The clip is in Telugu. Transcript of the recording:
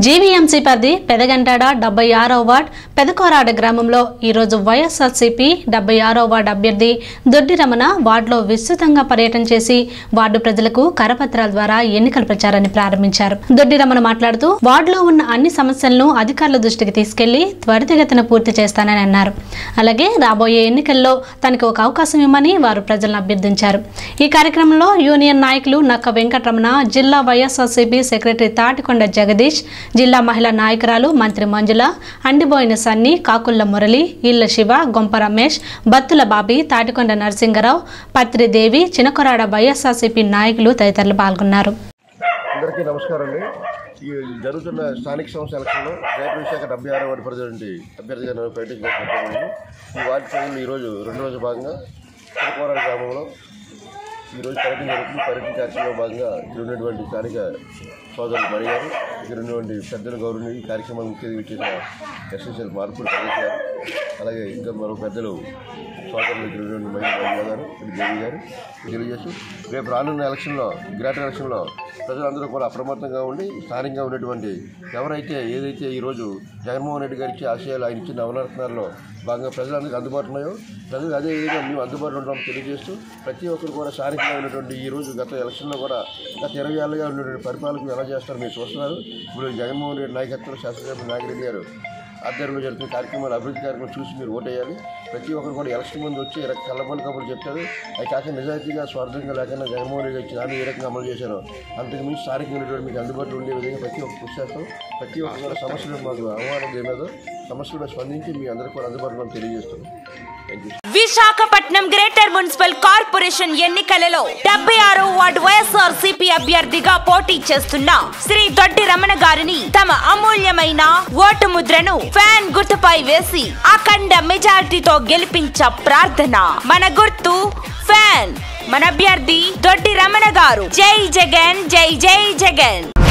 జీవీఎంసీ పరిధి పెదగంటాడ డెబ్బై ఆరో వార్డ్ పెదకోరాడ గ్రామంలో ఈరోజు వైఎస్ఆర్సీపీ డెబ్బై ఆరో వార్డు అభ్యర్థి దొడ్డి రమణ వార్డులో విస్తృతంగా పర్యటన చేసి వార్డు ప్రజలకు కరపత్రాల ద్వారా ఎన్నికల ప్రచారాన్ని ప్రారంభించారు దొడ్డి రమణ మాట్లాడుతూ వార్డులో ఉన్న అన్ని సమస్యలను అధికారుల దృష్టికి తీసుకెళ్లి త్వరితగతిన పూర్తి చేస్తానని అన్నారు అలాగే రాబోయే ఎన్నికల్లో తనకు ఒక అవకాశం ఇవ్వమని వారు ప్రజలను అభ్యర్థించారు ఈ కార్యక్రమంలో యూనియన్ నాయకులు నక్క వెంకటరమణ జిల్లా వైఎస్ఆర్సీపీ సెక్రటరీ తాటికొండ జగదీష్ జిల్లా మహిళా నాయకురాలు మంత్రి మంజుల అండిబోయిన సన్ని కాకుల్ల మురళి ఇళ్ల శివ గొంప రమేష్ బత్తుల బాబి తాటికొండ నరసింగరావు పత్రి దేవి చినకొరాడ వైఎస్ఆర్సీపీ నాయకులు తదితరులు పాల్గొన్నారు అందరికీ నమస్కారం అండి ఈ జరుగుతున్న స్థానిక సంస్థ ఎలక్షన్లో గ్రేటర్ విశాఖ డెబ్బై ఆరో వార్డు పరిధిలోని అభ్యర్థిగా నేను ప్రకటించాను ఈ వార్డు ప్రజలు ఈరోజు రెండు రోజుల భాగంగా తిరుకోరాడు గ్రామంలో ఈరోజు పర్యటన జరుగుతుంది పర్యటన కార్యక్రమంలో భాగంగా ఇక్కడ ఉన్నటువంటి స్థానిక సోదరులు మరి గారు ఇక్కడ ఉన్నటువంటి పెద్దల గౌరవం ఈ కార్యక్రమాన్ని ముఖ్య ఇచ్చిన ఎస్ఎస్ఎల్ మార్పులు ప్రదేశ్ గారు అలాగే ఇంకా మరో పెద్దలు సోదరులు ఇక్కడ ఉన్నటువంటి మహిళ మహిళ గారు ఇక్కడ దేవి గారు తెలియజేస్తూ రేపు రానున్న ఎలక్షన్లో గ్రేటర్ ఎలక్షన్లో ప్రజలందరూ కూడా అప్రమత్తంగా ఉండి స్థానికంగా ఉన్నటువంటి ఎవరైతే ఏదైతే ఈరోజు జగన్మోహన్ రెడ్డి గారికి ఆశయాలు ఆయన ఇచ్చిన నవరత్నాల్లో భాగంగా ప్రజలందరికీ అందుబాటులో ఉన్నాయో ప్రజలు అదే విధంగా మేము అందుబాటులో ఉండడం తెలియజేస్తూ ప్రతి ఒక్కరు కూడా స్థానికంగా ఉన్నటువంటి ఈ రోజు గత ఎలక్షన్లో కూడా గత ఇరవై ఏళ్ళుగా ఉన్నటువంటి పరిపాలన ఎలా చేస్తారో మీరు చూస్తున్నారు ఇప్పుడు జగన్మోహన్ రెడ్డి నాయకత్వంలో శాసనసభ్యులు నాగిరెడ్డి గారు ఆధ్వర్యంలో జరుగుతున్న కార్యక్రమాలు అభివృద్ధి కార్యక్రమం చూసి మీరు ఓటేయాలి ప్రతి ఒక్కరు కూడా ఎలక్షన్ ముందు వచ్చి ఈ రక- కళ్ళబొల్లి కబుర్లు చెప్తారు అవి కాక నిజాయితీగా స్వార్థంగా లేకుండా జగన్మోహన్ రెడ్డి ఇచ్చిన హామీ ఏ రకంగా అమలు చేశారో అంతకు మించి స్థానికంగా ఉన్నటువంటి మీకు అందుబాటులో ఉండే విధంగా ప్రతి ఒక్క కృషి చేస్తాం ప్రతి ఒక్క కూడా సమస్యలు మాకు అవమానం ఏమేదో సమస్యలు స్పందించి మీ అందరికీ కూడా అందుబాటులో ఉందని తెలియజేస్తున్నాం thank you Visakhapatnam greater municipal corporation ఎన్నికలలో డెబ్బై ఆరో వార్డు వైఎస్ఆర్ సిపి అభ్యర్థిగా పోటీ చేస్తున్న శ్రీ దొడ్డి రమణ గారిని తమ అమూల్యమైన ఓటు ముద్రను ఫ్యాన్ గుర్తుపై వేసి అఖండ మెజారిటీతో గెలిపించ ప్రార్థన మన గుర్తు ఫ్యాన్ మన అభ్యర్థి దొడ్డి రమణ గారు జై జగన్ జై జై జగన్